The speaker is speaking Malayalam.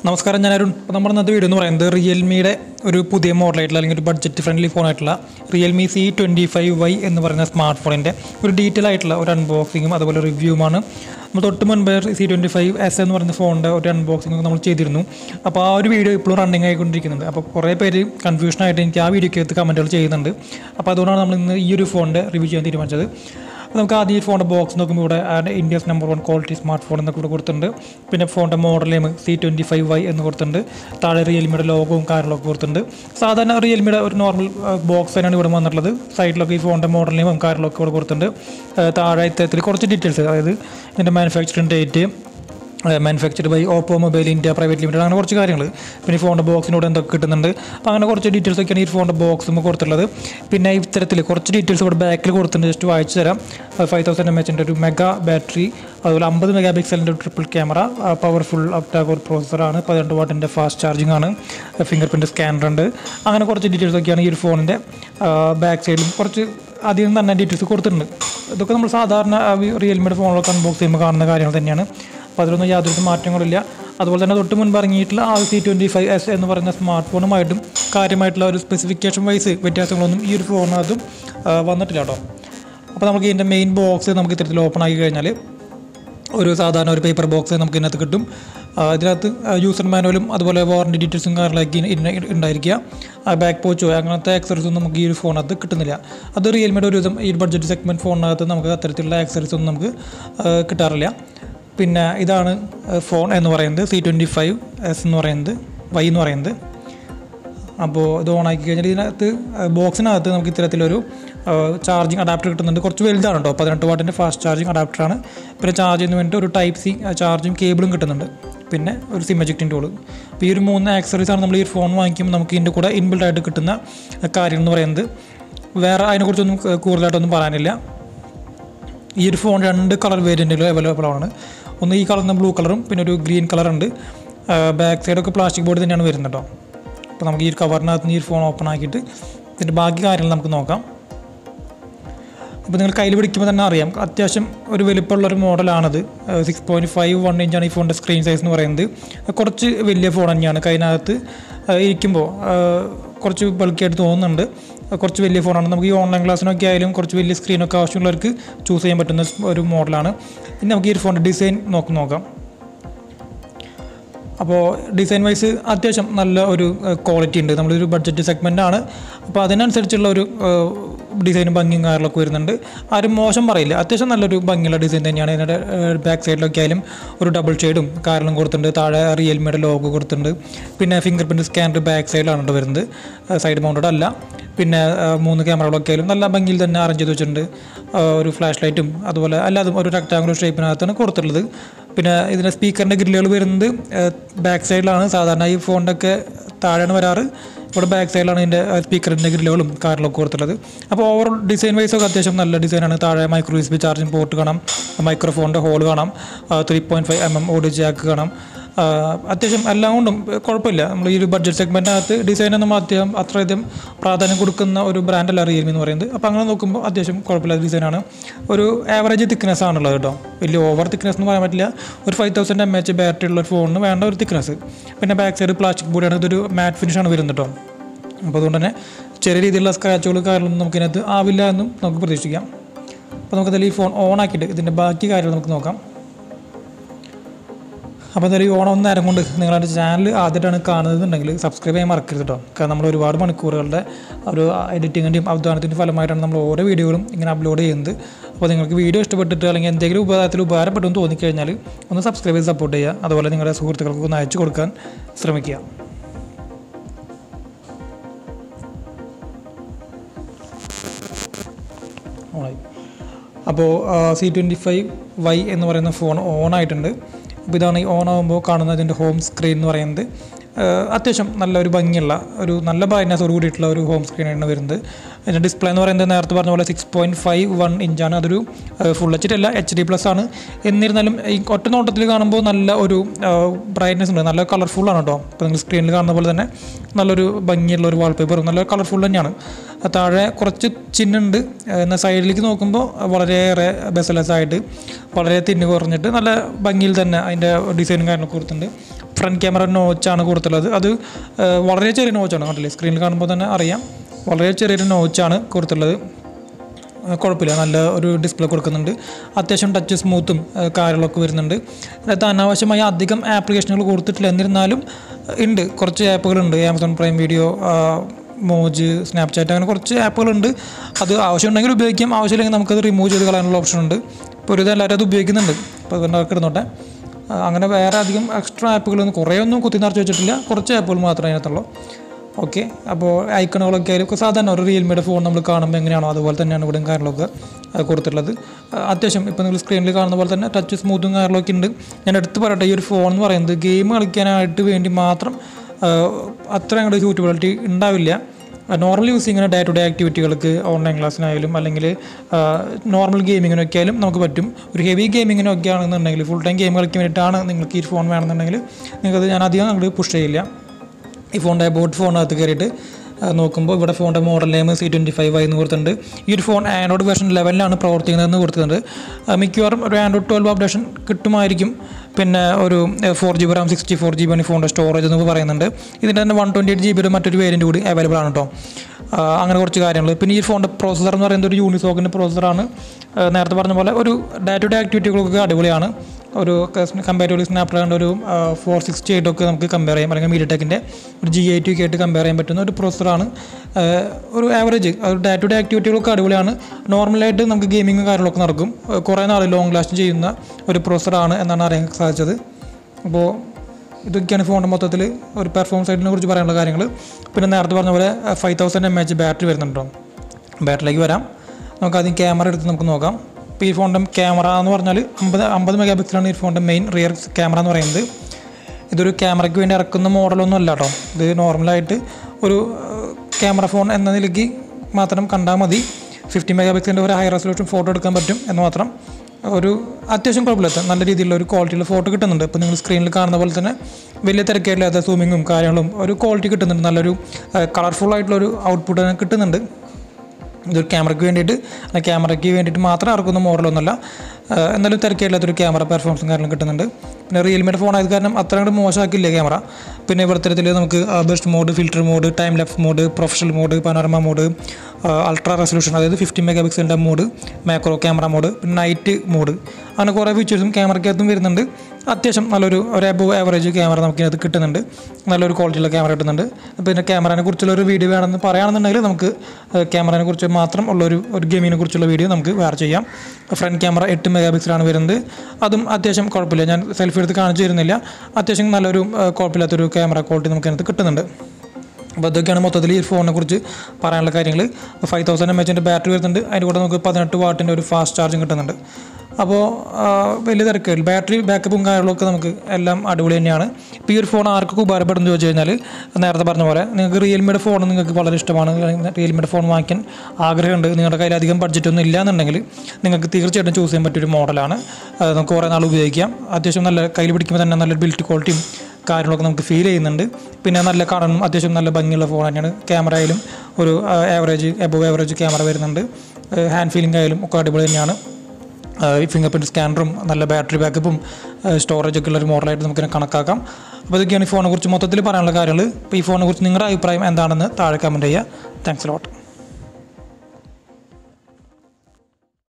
നമസ്കാരം ഞാൻ അരുൺ അപ്പോൾ നമ്മുടെ ഇന്നത്തെ വീഡിയോ എന്ന് പറയുന്നത് റിയൽമിയുടെ ഒരു പുതിയ മോഡലായിട്ടുള്ള അല്ലെങ്കിൽ ഒരു ബഡ്ജറ്റ് ഫ്രണ്ട്ലി ഫോണായിട്ടുള്ള Realme C twenty five Y എന്ന് പറയുന്ന സ്മാർട്ട് ഫോണിൻ്റെ ഒരു ഡീറ്റെയിൽ ആയിട്ടുള്ള ഒരു അൺബോക്സിങ്ങും അതുപോലെ റിവ്യൂമാണ് നമ്മൾ തൊട്ട് മുൻപ് സി ട്വൻറ്റി ഫൈവ് എസ് എന്ന് പറയുന്ന ഫോണിൻ്റെ ഒരു അൺബോക്സിംഗ് നമ്മൾ ചെയ്തിരുന്നു അപ്പോൾ ആ ഒരു വീഡിയോ ഇപ്പോഴും റണ്ണിങ് ആയിക്കൊണ്ടിരിക്കുന്നുണ്ട് അപ്പോൾ കുറേ പേര് കൺഫ്യൂഷനായിട്ട് എനിക്ക് ആ വീഡിയോക്കകത്ത് കമൻറ്റുകൾ ചെയ്യുന്നുണ്ട് അപ്പോൾ അതുകൊണ്ടാണ് നമ്മൾ ഇന്ന് ഈ ഒരു ഫോണിൻ്റെ റിവ്യൂ ചെയ്യാൻ തീരുമാനിച്ചത് അപ്പോൾ നമുക്ക് ആദ്യം ഈ ഫോണിൻ്റെ ബോക്സ് നോക്കുമ്പോൾ ഇവിടെ India's number one quality smartphone എന്നൊക്കെ ഇവിടെ കൊടുത്തിട്ടുണ്ട് പിന്നെ ഫോണിൻ്റെ model name C twenty five Y എന്ന് കൊടുത്തിട്ടുണ്ട് താഴെ റിയൽമിയുടെ ലോഗവും കാര്യങ്ങളൊക്കെ കൊടുത്തിട്ടുണ്ട് സാധാരണ റിയൽമിയുടെ ഒരു നോർമൽ ബോക്സ് തന്നെയാണ് ഇവിടെ വന്നിട്ടുള്ളത് സൈഡിലൊക്കെ ഈ ഫോണിൻ്റെ മോഡൽ നെയിമും കാര്യങ്ങളൊക്കെ ഇവിടെ കൊടുത്തിട്ടുണ്ട് ആ, താഴെ ഇത്തരത്തിൽ കുറച്ച് ഡീറ്റെയിൽസ് അതായത് ഇതിൻ്റെ manufacturing date manufactured by Oppo mobile India private limited അങ്ങനെ കുറച്ച് കാര്യങ്ങൾ പിന്നെ ഈ ഫോണിൻ്റെ ബോക്സിനോട് എന്തൊക്കെ കിട്ടുന്നുണ്ട് അപ്പോൾ അങ്ങനെ കുറച്ച് ഡീറ്റെയിൽസ് ഒക്കെയാണ് ഈ ഫോണിൻ്റെ ബോക്സും കൊടുത്തിട്ടുള്ളത് പിന്നെ ഇത്തരത്തിൽ കുറച്ച് ഡീറ്റെയിൽസ് ഇവിടെ ബാക്കിൽ കൊടുത്തിട്ടുണ്ട് ജസ്റ്റ് വായിച്ചു തരാം ഫൈവ് തൗസൻഡ് എം എച്ചിൻ്റെ ഒരു മെഗാ ബാറ്ററി അതുപോലെ അമ്പത് മെഗാ പിക്സലിൻ്റെ ഒരു ട്രിപ്പിൾ ക്യാമറ പവർഫുൾ ഒക്ടാകോർ പ്രോസസ്സറാണ് പതിനെട്ട് വാട്ടിൻ്റെ ഫാസ്റ്റ് ചാർജിങ് ആണ് ഫിംഗർ പ്രിൻറ്റ് സ്കാനർ ഉണ്ട് അങ്ങനെ കുറച്ച് ഡീറ്റെയിൽസ് ഒക്കെയാണ് ഈ ഒരു ഫോണിൻ്റെ ബാക്ക് സൈഡിലും കുറച്ച് അധികം തന്നെ ഡീറ്റെയിൽസ് കൊടുത്തിട്ടുണ്ട് ഇതൊക്കെ നമ്മൾ സാധാരണ റിയൽമിയുടെ ഫോണിലൊക്കെ അൺബോക്സ് ചെയ്യുമ്പോൾ കാണുന്ന കാര്യങ്ങൾ തന്നെയാണ് അപ്പോൾ അതിലൊന്നും യാതൊരു മാറ്റങ്ങളില്ല അതുപോലെ തന്നെ തൊട്ട് മുൻപ് ഇറങ്ങിയിട്ടുള്ള ആ സി ട്വൻറ്റി ഫൈവ് എസ് എന്ന് പറയുന്ന സ്മാർട്ട് ഫോണുമായിട്ടും കാര്യമായിട്ടുള്ള ഒരു സ്പെസിഫിക്കേഷൻ വൈസ് വ്യത്യാസങ്ങളൊന്നും ഈ ഒരു ഫോണിനകത്തും ആ, വന്നിട്ടില്ല കേട്ടോ അപ്പോൾ നമുക്ക് ഇതിൻ്റെ മെയിൻ ബോക്സ് നമുക്ക് ഇത്തരത്തിൽ ഓപ്പൺ ആക്കി കഴിഞ്ഞാൽ ഒരു സാധാരണ ഒരു പേപ്പർ ബോക്സ് നമുക്ക് ഇതിനകത്ത് കിട്ടും ആ, ഇതിനകത്ത് യൂസർ മാനുവലും അതുപോലെ വാറണ്ടി ഡീറ്റെയിൽസും കാര്യങ്ങളൊക്കെ ഇതിന് ഉണ്ടായിരിക്കുക ബാക്ക് പോച്ചോ അങ്ങനത്തെ ആക്സറീസ് ഒന്നും നമുക്ക് ഈ ഒരു ഫോണിനകത്ത് കിട്ടുന്നില്ല അത് റിയൽമിയുടെ ഒരു വിധം ഈ ബഡ്ജറ്റ് സെഗ്മെൻറ്റ് ഫോണിനകത്ത് നമുക്ക് അത്തരത്തിലുള്ള ആക്സറീസ് ഒന്നും നമുക്ക് ആ, കിട്ടാറില്ല പിന്നെ ഇതാണ് ഫോൺ എന്ന് പറയുന്നത് സി ട്വൻറ്റി ഫൈവ് എസ് എന്ന് പറയുന്നത് വൈ എന്ന് പറയുന്നത് അപ്പോൾ ഇത് ഓൺ ആക്കി കഴിഞ്ഞാൽ ഇതിനകത്ത് ബോക്സിനകത്ത് നമുക്ക് ഇത്തരത്തിലൊരു ചാർജിങ് അഡാപ്റ്റർ കിട്ടുന്നുണ്ട് കുറച്ച് വലുതാണ് കേട്ടോ പതിനെട്ട് വാട്ടിൻ്റെ ഫാസ്റ്റ് ചാർജിങ് അഡാപ്റ്ററാണ് പിന്നെ ചാർജ് ചെയ്യുന്ന വേണ്ടിയിട്ട് ഒരു ടൈപ്പ് സി ചാർജും കേബിളും കിട്ടുന്നുണ്ട് പിന്നെ ഒരു സിം എജക്റ്റിംഗ് ടൂൾ അപ്പോൾ ഈ ഒരു മൂന്ന് ആക്സറീസ് ആണ് നമ്മൾ ഈ ഫോൺ വാങ്ങിക്കുമ്പോൾ നമുക്ക് ഇതിൻ്റെ കൂടെ ഇൻബിൽഡ് ആയിട്ട് കിട്ടുന്ന കാര്യം എന്ന് പറയുന്നത് വേറെ അതിനെക്കുറിച്ചൊന്നും കൂടുതലായിട്ടൊന്നും പറയാനില്ല ഈ ഒരു ഫോൺ രണ്ട് കളർ വേരിയൻറ്റുകൾ അവൈലബിൾ ആണ് ഒന്ന് ഈ കളറിന് ബ്ലൂ കളറും പിന്നെ ഒരു ഗ്രീൻ കളറുണ്ട് ബാക്ക് സൈഡൊക്കെ പ്ലാസ്റ്റിക് ബോർഡ് തന്നെയാണ് വരുന്നത് കേട്ടോ അപ്പോൾ നമുക്ക് ഈ ഒരു കവറിനകത്ത് നിന്ന് ഈ ഒരു ഫോൺ ഓപ്പൺ ആക്കിയിട്ട് ഇതിൻ്റെ ബാക്കി കാര്യങ്ങൾ നമുക്ക് നോക്കാം അപ്പോൾ നിങ്ങൾ കയ്യിൽ പിടിക്കുമ്പോൾ തന്നെ അറിയാം അത്യാവശ്യം ഒരു വലിപ്പമുള്ള ഒരു മോഡലാണത് സിക്സ് പോയിൻറ്റ് ഫൈവ് വൺ ഇഞ്ചാണ് ഈ ഫോണിൻ്റെ സ്ക്രീൻ സൈസ് എന്ന് പറയുന്നത് കുറച്ച് വലിയ ഫോൺ തന്നെയാണ് കയ്യിനകത്ത് ആ, ഇരിക്കുമ്പോൾ ആ, കുറച്ച് ബൾക്കിയായിട്ട് തോന്നുന്നുണ്ട് കുറച്ച് വലിയ ഫോണാണ് നമുക്ക് ഈ ഓൺലൈൻ ക്ലാസ്സിനൊക്കെ ആയാലും കുറച്ച് വലിയ സ്ക്രീനൊക്കെ ആവശ്യമുള്ളവർക്ക് ചൂസ് ചെയ്യാൻ പറ്റുന്ന ഒരു മോഡലാണ് ഇനി നമുക്ക് ഈ ഒരു ഫോണിൻ്റെ ഡിസൈൻ നോക്കി നോക്കാം അപ്പോൾ ഡിസൈൻ വൈസ് അത്യാവശ്യം നല്ല ഒരു ക്വാളിറ്റി ഉണ്ട് നമ്മളൊരു ബഡ്ജറ്റ് സെഗ്മെൻ്റ് ആണ് അപ്പോൾ അതിനനുസരിച്ചുള്ള ഒരു ഡിസൈനും ഭംഗിയും കാര്യങ്ങളൊക്കെ വരുന്നുണ്ട് ആരും മോശം പറയില്ല അത്യാവശ്യം നല്ലൊരു ഭംഗിയുള്ള ഡിസൈൻ തന്നെയാണ് ഇതിൻ്റെ ബാക്ക് സൈഡിലൊക്കെ ആയാലും ഒരു ഡബിൾ ഷെയ്ഡും കാരണം കൊടുത്തിട്ടുണ്ട് താഴെ റിയൽമിയുടെ ലോഗോ കൊടുത്തിട്ടുണ്ട് പിന്നെ ഫിംഗർ പ്രിൻറ്റ് സ്കാനർ ബാക്ക് സൈഡിലാണ് കേട്ടോ വരുന്നത് സൈഡ് മൗണ്ടഡ് അല്ല പിന്നെ ആ, മൂന്ന് ക്യാമറകളൊക്കെ ആയാലും നല്ല ഭംഗിയിൽ തന്നെ അറേഞ്ച് ചെയ്ത് വെച്ചിട്ടുണ്ട് ആ, ഒരു ഫ്ലാഷ് ലൈറ്റും അതുപോലെ അല്ലാതും ഒരു റെക്ടാങ്കുലർ ഷേപ്പിനകത്താണ് കൊടുത്തിട്ടുള്ളത് പിന്നെ ഇതിൻ്റെ സ്പീക്കറിൻ്റെ ഗ്രില്ലുകൾ വരുന്നത് ബാക്ക് സൈഡിലാണ് സാധാരണ ഈ ഫോണിൻ്റെ ഒക്കെ താഴെയാണ് വരാറ് ഇവിടെ ബാക്ക് സൈഡിലാണ് ഇതിൻ്റെ സ്പീക്കറിൻ്റെ ഗ്രില്ലുകളും കാറിലൊക്കെ കൊടുത്തിട്ടുള്ളത് അപ്പോൾ ഓവറോൾ ഡിസൈൻ വൈസ് ഒക്കെ അത്യാവശ്യം നല്ല ഡിസൈനാണ് താഴെ micro U S B charging port കാണാം മൈക്രോഫോണിൻ്റെ ഹോൾ കാണാം three point five M M audio jack കാണാം ആ, അത്യാവശ്യം എല്ലാം കൊണ്ടും കുഴപ്പമില്ല നമ്മൾ ഈ ഒരു ബഡ്ജറ്റ് സെഗ്മെൻറ്റിനകത്ത് ഡിസൈനൊന്നും അത്യാവശ്യം അത്രയധികം പ്രാധാന്യം കൊടുക്കുന്ന ഒരു ബ്രാൻഡല്ല റിയൽമി എന്ന് പറയുന്നത് അപ്പോൾ അങ്ങനെ നോക്കുമ്പോൾ അത്യാവശ്യം കുഴപ്പമില്ലാത്ത ഡിസൈനാണ് ഒരു ആവറേജ് തിക്നെസ് ആണുള്ളത് കേട്ടോ വലിയ ഓവർ തിക്നെസ് എന്ന് പറയാൻ പറ്റില്ല ഒരു five thousand M H battery ഉള്ള ഒരു ഫോണിന് വേണ്ട ഒരു തിക്നെസ് പിന്നെ ബാക്ക് സൈഡ് പ്ലാസ്റ്റിക് ബോഡിയാണ് ഇതൊരു മാറ്റ് ഫിനിഷാണ് വരുന്നത് കേട്ടോ അപ്പോൾ അതുകൊണ്ട് തന്നെ ചെറിയ രീതിയിലുള്ള സ്ക്രാച്ചുകൾ കാര്യങ്ങളൊന്നും നമുക്കിതിനകത്ത് ആവില്ല എന്നും നമുക്ക് പ്രതീക്ഷിക്കാം അപ്പോൾ നമുക്കതിൽ ഈ ഫോൺ ഓൺ ആക്കിയിട്ട് ഇതിൻ്റെ ബാക്കി കാര്യങ്ങൾ നമുക്ക് നോക്കാം അപ്പോൾ എന്തായാലും ഈ ഓണം ഒന്ന് നേരം കൊണ്ട് നിങ്ങളുടെ ചാനൽ ആദ്യമായിട്ടാണ് കാണുന്നതെന്നുണ്ടെങ്കിൽ സബ്സ്ക്രൈബ് ചെയ്യാൻ മറക്കരുത് കേട്ടോ കാരണം നമ്മൾ ഒരുപാട് മണിക്കൂറുകളുടെ ഒരു എഡിറ്റിങ്ങിൻ്റെയും അധ്വാനത്തിൻ്റെ ഫലമായിട്ടാണ് നമ്മൾ ഓരോ വീഡിയോകളും ഇങ്ങനെ അപ്ലോഡ് ചെയ്യുന്നത് അപ്പോൾ നിങ്ങൾക്ക് വീഡിയോ ഇഷ്ടപ്പെട്ടിട്ട് അല്ലെങ്കിൽ എന്തെങ്കിലും ഉപകാരത്തിൽ ഉപകാരപ്പെട്ടു എന്ന് തോന്നിക്കഴിഞ്ഞാൽ ഒന്ന് സബ്സ്ക്രൈബ് ചെയ്ത് സപ്പോർട്ട് ചെയ്യുക അതുപോലെ നിങ്ങളുടെ സുഹൃത്തുക്കൾക്ക് ഒന്ന് അയച്ചു കൊടുക്കാൻ ശ്രമിക്കുക ഓണായി അപ്പോൾ സി ട്വൻറ്റി ഫൈവ് വൈ എന്ന് പറയുന്ന ഫോൺ ഓൺ ആയിട്ടുണ്ട് അപ്പോൾ ഇതാണ് ഈ ഓൺ ആകുമ്പോൾ കാണുന്ന ഇതിൻ്റെ ഹോം സ്ക്രീൻ എന്ന് പറയുന്നത് ആ, അത്യാവശ്യം നല്ലൊരു ഭംഗിയുള്ള ഒരു നല്ല ബ്രൈറ്റ്നസോട് കൂടിയിട്ടുള്ള ഒരു ഹോം സ്ക്രീനാണ് വരുന്നത് ഇതിൻ്റെ ഡിസ്പ്ലേ എന്ന് പറയുന്നത് നേരത്തെ പറഞ്ഞ പോലെ സിക്സ് പോയിൻറ്റ് ഫൈവ് വൺ ഇഞ്ചാണ് അതൊരു ഫുൾ എച്ച് ഡി അല്ല എച്ച് ഡി പ്ലസ് ആണ് എന്നിരുന്നാലും ഈ ഒറ്റ നോട്ടത്തിൽ കാണുമ്പോൾ നല്ല ഒരു ബ്രൈറ്റ്നസ് ഉണ്ട് നല്ല കളർഫുള്ളാണ് കേട്ടോ ഇപ്പോൾ നിങ്ങൾ സ്ക്രീനിൽ കാണുന്ന പോലെ തന്നെ നല്ലൊരു ഭംഗിയുള്ള ഒരു വാൾപേപ്പർ നല്ല കളർഫുൾ തന്നെയാണ് ആ താഴെ കുറച്ച് ചിഹ്നുണ്ട് എന്നാൽ സൈഡിലേക്ക് നോക്കുമ്പോൾ വളരെയേറെ ബെസലസ് ആയിട്ട് വളരെ തിന്ന് കുറഞ്ഞിട്ട് നല്ല ഭംഗിയിൽ തന്നെ അതിൻ്റെ ഡിസൈനും കാര്യങ്ങളൊക്കെ കൊടുത്തിട്ടുണ്ട് ഫ്രണ്ട് ക്യാമറ നോച്ചാണ് കൊടുത്തുള്ളത് അത് ആ, വളരെ ചെറിയ നോച്ചാണ് കണ്ടില്ലേ സ്ക്രീനിൽ കാണുമ്പോൾ തന്നെ അറിയാം വളരെ ചെറിയൊരു നോച്ചാണ് കൊടുത്തുള്ളത് ആ, കുഴപ്പമില്ല നല്ല ഒരു ഡിസ്പ്ലേ കൊടുക്കുന്നുണ്ട് അത്യാവശ്യം ടച്ച് സ്മൂത്തും ആ, കാര്യങ്ങളൊക്കെ വരുന്നുണ്ട് അതിനകത്ത് അനാവശ്യമായ അധികം ആപ്ലിക്കേഷനുകൾ കൊടുത്തിട്ടില്ല എന്നിരുന്നാലും ആ, ഉണ്ട് കുറച്ച് ആപ്പുകളുണ്ട് Amazon Prime Video Moj Snapchat അങ്ങനെ കുറച്ച് ആപ്പുകളുണ്ട് അത് ആവശ്യമുണ്ടെങ്കിൽ ഉപയോഗിക്കാം ആവശ്യമില്ലെങ്കിൽ നമുക്കത് റിമൂവ് ചെയ്ത് കളയാനുള്ള ഓപ്ഷൻ ഉണ്ട് ഇപ്പോൾ ഒരു ഇത് എല്ലാവരും അത് ഉപയോഗിക്കുന്നുണ്ട് അപ്പോൾ അതുകൊണ്ട് അതൊക്കെ ഇരുന്നോട്ടെ ആ, അങ്ങനെ വേറെ അധികം എക്സ്ട്രാ ആപ്പുകളൊന്നും കുറേ ഒന്നും കുത്തി നിറച്ച് വെച്ചിട്ടില്ല കുറച്ച് ആപ്പുകൾ മാത്രമേ അതിനകത്തുള്ളൂ ഓക്കെ അപ്പോൾ ഐക്കണുകളൊക്കെ ആയാലും സാധാരണ ഒരു റിയൽമിയുടെ ഫോൺ നമ്മൾ കാണുമ്പോൾ എങ്ങനെയാണോ അതുപോലെ തന്നെയാണ് ഇവിടെയും കാര്യങ്ങളൊക്കെ ആ, കൊടുത്തിട്ടുള്ളത് ആ, അത്യാവശ്യം ഇപ്പോൾ നിങ്ങൾ സ്ക്രീനിൽ കാണുന്ന പോലെ തന്നെ ടച്ച് സ്മൂത്തും കാര്യങ്ങളൊക്കെ ഉണ്ട് ഞാൻ എടുത്ത് പറയട്ടെ ഈ ഒരു ഫോൺ എന്ന് പറയുന്നത് ഗെയിം കളിക്കാനായിട്ട് വേണ്ടി മാത്രം ആ, അത്ര അങ്ങോട്ട് സ്യൂട്ടബിലിറ്റി ഉണ്ടാവില്ല നോർമൽ യൂസിങ്ങിന് ഡേ ടു ഡേ ആക്ടിവിറ്റികൾക്ക് ഓൺലൈൻ ക്ലാസ്സിനായാലും അല്ലെങ്കിൽ നോർമൽ ഗെയിമിങ്ങിനൊക്കെ ആയാലും നമുക്ക് പറ്റും ഒരു ഹെവി ഗെയിമിങ്ങിനൊക്കെ ആണെന്നുണ്ടെങ്കിൽ ഫുൾ ടൈം ഗെയിം കളിക്കാൻ വേണ്ടിയിട്ടാണ് നിങ്ങൾക്ക് ഈ ഫോൺ വേണമെന്നുണ്ടെങ്കിൽ നിങ്ങൾക്കത് ഞാൻ അധികം അങ്ങോട്ട് പുഷ് ചെയ്യില്ല ഈ ഫോണിൻ്റെ ബോട്ട് ഫോണിനകത്ത് കയറിയിട്ട് ആ, നോക്കുമ്പോൾ ഇവിടെ ഫോണിൻ്റെ model name C twenty five ആയി എന്ന് കൊടുത്തിട്ടുണ്ട് ഈ ഒരു ഫോൺ ആൻഡ്രോയിഡ് വേർഷൻ ലെവലിലാണ് പ്രവർത്തിക്കുന്നതെന്ന് കൊടുത്തിട്ടുണ്ട് ആ, മിക്കവാറും ഒരു ആൻഡ്രോയിഡ് ട്വൽവ് അപ്ഡേഷൻ കിട്ടുമായിരിക്കും പിന്നെ ഒരു four G B RAM sixty four G B ആണ് ഈ ഫോണിൻ്റെ സ്റ്റോറേജ് എന്ന് പറയുന്നുണ്ട് ഇതിൻ്റെ തന്നെ വൺ ട്വൻറ്റി എയ്റ്റ് ജി ബിയുടെ മറ്റൊരു വേരിയൻറ്റ് കൂടി അവൈലബിൾ ആണ് കേട്ടോ ആ, അങ്ങനെ കുറച്ച് കാര്യങ്ങൾ പിന്നെ ഈ ഫോണിൻ്റെ പ്രോസസ്സർ എന്ന് പറയുന്നത് ഒരു യൂണിസോക്കിൻ്റെ പ്രോസസ്സറാണ് ആ, നേരത്തെ പറഞ്ഞ പോലെ ഒരു ഡേ ടു ഡേ ആക്ടിവിറ്റികളൊക്കെ അടിപൊളിയാണ് ഒരു കമ്പാരിറ്റീവ്ലി സ്നാപ്ഡ്രാഗണിൻ്റെ ഒരു ഫോർ സിക്സ്റ്റി എയ്റ്റ് ഒക്കെ നമുക്ക് കമ്പയർ ചെയ്യാം അല്ലെങ്കിൽ മീഡിയ ടെക്കിൻ്റെ ഒരു ജി എയ്റ്റി ഒക്കെ ആയിട്ട് കമ്പയർ ചെയ്യാൻ പറ്റുന്ന ഒരു പ്രോസസ്സറാണ് ഒരു ആവറേജ് ഒരു ഡേ ടു ഡേ ആക്ടിവിറ്റികളൊക്കെ അടിപൊളിയാണ് നോർമലായിട്ട് നമുക്ക് ഗെയിമിങ്ങും കാര്യങ്ങളൊക്കെ നടക്കും ഏഹ് കുറേ നാൾ ലോങ് ലാസ്റ്റ് ചെയ്യുന്ന ഒരു പ്രോസസ്സറാണ് എന്നാണ് അറിയാൻ സാധിച്ചത് അപ്പോൾ ഇതൊക്കെയാണ് ഫോണിൻ്റെ മൊത്തത്തിൽ ഒരു പെർഫോമൻസ് സൈഡിനെ കുറിച്ച് പറയാനുള്ള കാര്യങ്ങൾ പിന്നെ നേരത്തെ പറഞ്ഞ പോലെ five thousand M H battery വരുന്നുണ്ടോ ബാറ്ററിയിലേക്ക് വരാം നമുക്ക് ആദ്യം ക്യാമറ എടുത്ത് നമുക്ക് നോക്കാം ഇപ്പോൾ ഈ ഫോണിൻ്റെ ക്യാമറ എന്ന് പറഞ്ഞാൽ അമ്പത് അമ്പത് മെഗാ പിക്സലാണ് ഈ ഫോണിൻ്റെ മെയിൻ റിയർ ക്യാമറ എന്ന് പറയുന്നത് ഇതൊരു ക്യാമറയ്ക്ക് വേണ്ടി ഇറക്കുന്ന മോഡലൊന്നും അല്ല കേട്ടോ ഇത് നോർമലായിട്ട് ഒരു ക്യാമറ ഫോൺ എന്ന നിലയ്ക്ക് മാത്രം കണ്ടാൽ മതി ഫിഫ്റ്റി മെഗാ പിക്സലിൻ്റെ ഒരു ഹൈ റെസൊല്യൂഷൻ ഫോട്ടോ എടുക്കാൻ പറ്റും എന്ന് മാത്രം ഒരു അത്യാവശ്യം കുഴപ്പമില്ലാത്ത നല്ല രീതിയിലുള്ള ഒരു ക്വാളിറ്റിയുള്ള ഫോട്ടോ കിട്ടുന്നുണ്ട് ഇപ്പോൾ നിങ്ങൾ സ്ക്രീനിൽ കാണുന്ന പോലെ തന്നെ വലിയ തിരക്കേടില്ലാത്ത സൂമിങ്ങും കാര്യങ്ങളും ഒരു ക്വാളിറ്റി കിട്ടുന്നുണ്ട് നല്ലൊരു കളർഫുൾ ആയിട്ടുള്ളൊരു ഔട്ട്പുട്ട് കിട്ടുന്നുണ്ട് ഇതൊരു ക്യാമറയ്ക്ക് വേണ്ടിയിട്ട് ആ ക്യാമറയ്ക്ക് വേണ്ടിയിട്ട് മാത്രം ഇറക്കുന്ന മോഡലൊന്നുമല്ല ആ, എന്നാലും തിരക്കില്ലാത്തൊരു ക്യാമറ പെർഫോമൻസും കാര്യങ്ങളും കിട്ടുന്നുണ്ട് പിന്നെ റിയൽമിയുടെ ഫോൺ ആയത് കാരണം അത്ര അങ്ങോട്ട് മോശമാക്കില്ല ക്യാമറ പിന്നെ ഇവിടത്തരത്തിൽ നമുക്ക് best mode filter mode time left mode professional mode panorama mode ultra resolution അതായത് ഫിഫ്റ്റി മെഗാ പിക്സലിൻ്റെ മോഡ് മാക്രോ ക്യാമറ മോഡ് പിന്നെ നൈറ്റ് മോഡ് അങ്ങനെ കുറേ ഫീച്ചേഴ്സും ക്യാമറയ്ക്കകത്തും വരുന്നുണ്ട് അത്യാവശ്യം നല്ലൊരു ഒരു അബവ് ആവറേജ് ക്യാമറ നമുക്ക് ഇതിനകത്ത് കിട്ടുന്നുണ്ട് നല്ലൊരു ക്വാളിറ്റിയുള്ള ക്യാമറ കിട്ടുന്നുണ്ട് പിന്നെ ക്യാമറയെ കുറിച്ചുള്ള ഒരു വീഡിയോ വേണമെന്ന് പറയുകയാണെന്നുണ്ടെങ്കിൽ നമുക്ക് ക്യാമറയെ കുറിച്ച് മാത്രം ഉള്ളൊരു ഒരു ഗെയിമിനെ കുറിച്ചുള്ള വീഡിയോ നമുക്ക് വേറെ ചെയ്യാം ഫ്രണ്ട് ക്യാമറ എട്ട് മെഗാ പിക്സലാണ് വരുന്നത് അതും അത്യാവശ്യം കുഴപ്പമില്ല ഞാൻ സെൽഫി എടുത്ത് കാണിച്ചു തരുന്നില്ല അത്യാവശ്യം നല്ലൊരു ആ, കുഴപ്പമില്ലാത്തൊരു ക്യാമറ ക്വാളിറ്റി നമുക്ക് അതിനകത്ത് കിട്ടുന്നുണ്ട് അപ്പോൾ ഇതൊക്കെയാണ് മൊത്തത്തിൽ ഈ ഫോണിനെ കുറിച്ച് പറയാനുള്ള കാര്യങ്ങൾ ഫൈവ് തൗസൻഡ് എം എച്ചിൻ്റെ ബാറ്ററി വരുന്നുണ്ട് അതിൻ്റെ കൂടെ നമുക്ക് പതിനെട്ട് വാട്ടിൻ്റെ ഒരു ഫാസ്റ്റ് ചാർജും കിട്ടുന്നുണ്ട് അപ്പോൾ ആ, വലിയ തിരക്കില്ല ബാറ്ററി ബാക്കപ്പും കാര്യങ്ങളൊക്കെ നമുക്ക് എല്ലാം അടിപൊളി തന്നെയാണ് ഇപ്പോൾ ഈ ഒരു ഫോൺ ആർക്കൊക്കെ ഉപകാരപ്പെടുന്നു ചോദിച്ചു കഴിഞ്ഞാൽ നേരത്തെ പറഞ്ഞ പോലെ നിങ്ങൾക്ക് റിയൽമിയുടെ ഫോൺ നിങ്ങൾക്ക് വളരെ ഇഷ്ടമാണ് അല്ലെങ്കിൽ റിയൽമിയുടെ ഫോൺ വാങ്ങിക്കാൻ ആഗ്രഹമുണ്ട് നിങ്ങളുടെ കയ്യിൽ അധികം ബഡ്ജറ്റൊന്നും ഇല്ല എന്നുണ്ടെങ്കിൽ നിങ്ങൾക്ക് തീർച്ചയായിട്ടും ചൂസ് ചെയ്യാൻ പറ്റിയൊരു മോഡലാണ് അത് നമുക്ക് കുറേ നാൾ ഉപയോഗിക്കാം അത്യാവശ്യം നല്ല കയ്യിൽ പിടിക്കുമ്പോൾ തന്നെ നല്ല ബിൽറ്റ് ക്വാളിറ്റിയും കാര്യങ്ങളൊക്കെ നമുക്ക് ഫീൽ ചെയ്യുന്നുണ്ട് പിന്നെ നല്ല കാണാനും അത്യാവശ്യം നല്ല ഭംഗിയുള്ള ഫോൺ തന്നെയാണ് ക്യാമറയിലും ഒരു ആവറേജ് എബോവ് ആവറേജ് ക്യാമറ വരുന്നുണ്ട് ഹാൻഡ് ഫീലിംഗ് ആയാലും ഒക്കെ അടിപൊളി തന്നെയാണ് ഫിംഗർ പ്രിൻറ്റ് സ്കാനറും നല്ല ബാറ്ററി ബാക്കപ്പും സ്റ്റോറേജ് ഒക്കെ ഉള്ള ഒരു മോഡലായിട്ട് നമുക്കിനെ കണക്കാക്കാം അപ്പോൾ ഇതൊക്കെയാണ് ഈ ഫോണിനെ കുറിച്ച് മൊത്തത്തിൽ പറയാനുള്ള കാര്യങ്ങൾ ഇപ്പോൾ ഈ ഫോണിനെ കുറിച്ച് നിങ്ങളുടെ അഭിപ്രായം എന്താണെന്ന് താഴെ കമൻറ്റ് ചെയ്യുക താങ്ക്സ് ലോട്ട്